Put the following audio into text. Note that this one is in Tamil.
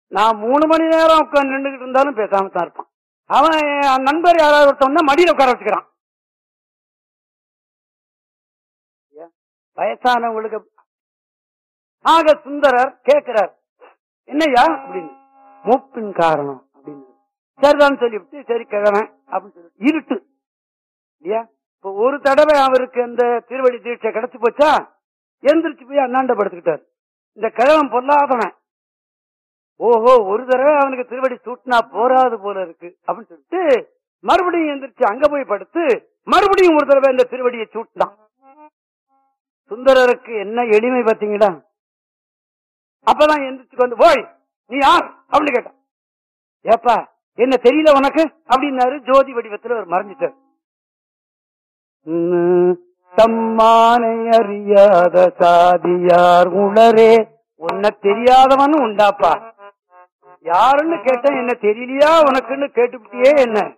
நான் மூணு மணி நேரம் உட்கார்ந்து நின்றுகிட்டு இருந்தாலும் பேசாம தான் இருப்பான் அவன் என் நண்பர் யாராவது ஒருத்தவங்க மடியில உட்கார வச்சுக்கிறான் ஏன்? வயசானவங்களுக்கு ஆக சுந்தரர் கேட்கிறார் என்னய்யா அப்படின்னு மூப்பின் காரணம் அப்படின்னு சரிதான் சொல்லிவிட்டு சரி கிழவன் அப்படின்னு சொல்லி இருட்டு இல்லையா இப்ப ஒரு தடவை அவருக்கு அந்த திருவடி தீட்சை கிடைச்சு போச்சா எந்திரிச்சு போய் அண்ணாண்ட படுத்துக்கிட்டார் இந்த கிழவன் பொல்லாதவன் ஓஹோ ஒரு தடவை அவனுக்கு திருவடி சூட்டினா போராது போல இருக்கு அப்படின்னு சொல்லிட்டு மறுபடியும் எந்திரிச்சு அங்க போய் படுத்து மறுபடியும் ஒரு தடவை இந்த திருவடியை சூட்டினான் சுந்தரருக்கு என்ன எளிமை பாத்தீங்களா அப்பதான் எந்திரிச்சு வந்து போய் நீ யார் அப்படின்னு கேட்டான் ஏப்பா என்ன தெரியல உனக்கு அப்படின்னாரு ஜோதி வடிவத்துல அவர் மறைஞ்சிட்டார் உம், தம்மானை அறியாத சாதியார் உளரே உன்னை தெரியாதவனும் உண்டாப்பா யாருன்னு கேட்டேன் என்ன தெரியலையா உனக்குன்னு கேட்டுவிட்டியே என்ன